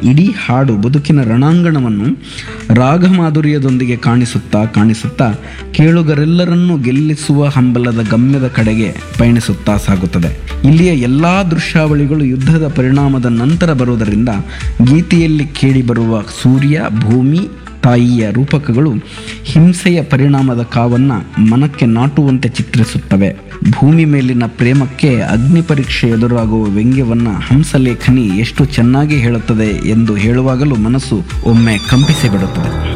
ಇಡೀ ಹಾಡು ಬದುಕಿನ ರಣಾಂಗಣವನ್ನು ರಾಗಮಾಧುರ್ಯದೊಂದಿಗೆ ಕಾಣಿಸುತ್ತಾ ಕಾಣಿಸುತ್ತಾ ಕೇಳುಗರೆಲ್ಲರನ್ನೂ ಗೆಲ್ಲಿಸುವ ಹಂಬಲದ ಗಮ್ಯದ ಕಡೆಗೆ ಪಯಣಿಸುತ್ತಾ ಸಾಗುತ್ತದೆ ಇಲ್ಲಿಯ ಎಲ್ಲಾ ದೃಶ್ಯಾವಳಿಗಳು ಯುದ್ಧದ ಪರಿಣಾಮದ ನಂತರ ಬರುವುದರಿಂದ ಗೀತೆಯಲ್ಲಿ ಕೇಳಿಬರುವ ಸೂರ್ಯ ಭೂಮಿ ತಾಯಿಯ ರೂಪಕಗಳು ಹಿಂಸೆಯ ಪರಿಣಾಮದ ಕಾವನ್ನ ಮನಕ್ಕೆ ನಾಟುವಂತೆ ಚಿತ್ರಿಸುತ್ತವೆ ಭೂಮಿ ಮೇಲಿನ ಪ್ರೇಮಕ್ಕೆ ಅಗ್ನಿ ಪರೀಕ್ಷೆ ಎದುರಾಗುವ ವ್ಯಂಗ್ಯವನ್ನ ಹಂಸಲೇಖನಿ ಎಷ್ಟು ಚೆನ್ನಾಗಿ ಹೇಳುತ್ತದೆ ಎಂದು ಹೇಳುವಾಗಲೂ ಮನಸ್ಸು ಒಮ್ಮೆ ಕಂಪಿಸಿ ಬಿಡುತ್ತದೆ